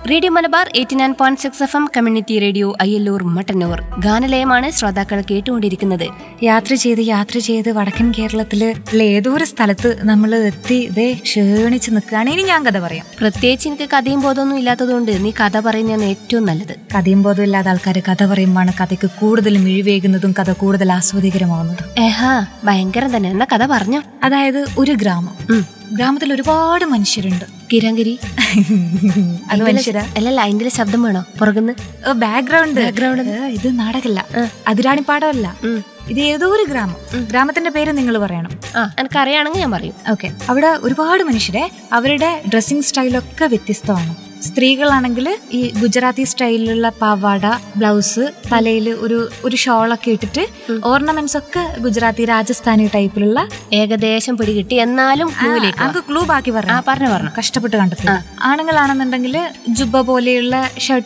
Radio Malabar eighty nine point six F M community radio Ayyallur Mattannur ഗാനലയമാണ് ശ്രോതാക്കൾ കേട്ടുകൊണ്ടിരിക്കുന്നത് യാത്ര ചെയ്ത് യാത്ര ചെയ്ത് വടക്കൻ കേരളത്തില് ഉള്ള ഏതോ ഒരു സ്ഥലത്ത് നമ്മൾ എത്തി ഇതേ ക്ഷീണിച്ച് നിൽക്കുകയാണ് ഇനി ഞാൻ കഥ പറയാം പ്രത്യേകിച്ച് എനിക്ക് കഥയും ബോധമൊന്നും ഇല്ലാത്തതുകൊണ്ട് നീ കഥ പറയുന്നതാണ് ഏറ്റവും നല്ലത് കഥയും ബോധം ഇല്ലാത്ത ആൾക്കാർ കഥ പറയുമ്പോഴാണ് കഥയ്ക്ക് കൂടുതൽ മിഴിവേകുന്നതും കഥ കൂടുതൽ ആസ്വാദികരമാവുന്നതും ഏഹാ ഭയങ്കരം തന്നെ എന്നാ കഥ പറഞ്ഞോ അതായത് ഒരു ഗ്രാമം ഉം. ഗ്രാമത്തിൽ ഒരുപാട് മനുഷ്യരുണ്ട് കിരങ്കിരി അത് മനുഷ്യരാ അല്ലല്ല അതിന്റെ ശബ്ദം വേണോ പുറകുന്ന് ബാക്ക്ഗ്രൗണ്ട് Background. ഇത് നാടകല്ല അതിരാണിപ്പാടമല്ല ഉം. ഇത് ഏതോ ഒരു ഗ്രാമം ഗ്രാമത്തിന്റെ പേര് നിങ്ങൾ പറയണം ആ എനിക്കറിയാണെങ്കിൽ ഞാൻ പറയും ഓക്കെ അവിടെ ഒരുപാട് മനുഷ്യരെ അവരുടെ ഡ്രസ്സിംഗ് സ്റ്റൈലൊക്കെ വ്യത്യസ്തമാണ് സ്ത്രീകളാണെങ്കിൽ ഈ ഗുജറാത്തി സ്റ്റൈലിലുള്ള പാവാട ബ്ലൗസ് തലയിൽ ഒരു ഒരു ഷോളൊക്കെ ഇട്ടിട്ട് ഓർണമെന്റ്സ് ഒക്കെ ഗുജറാത്തി രാജസ്ഥാനി ടൈപ്പിലുള്ള ഏകദേശം പിടികിട്ടി എന്നാലും ക്ലൂവിലേക്ക് വാ. നമുക്ക് ക്ലൂ ബാക്കി ആ പറഞ്ഞു പറഞ്ഞു പറഞ്ഞു കഷ്ടപ്പെട്ട് കണ്ടെത്തുക ആണുങ്ങളാണെന്നുണ്ടെങ്കിൽ ജുബ പോലെയുള്ള ഷർട്ട്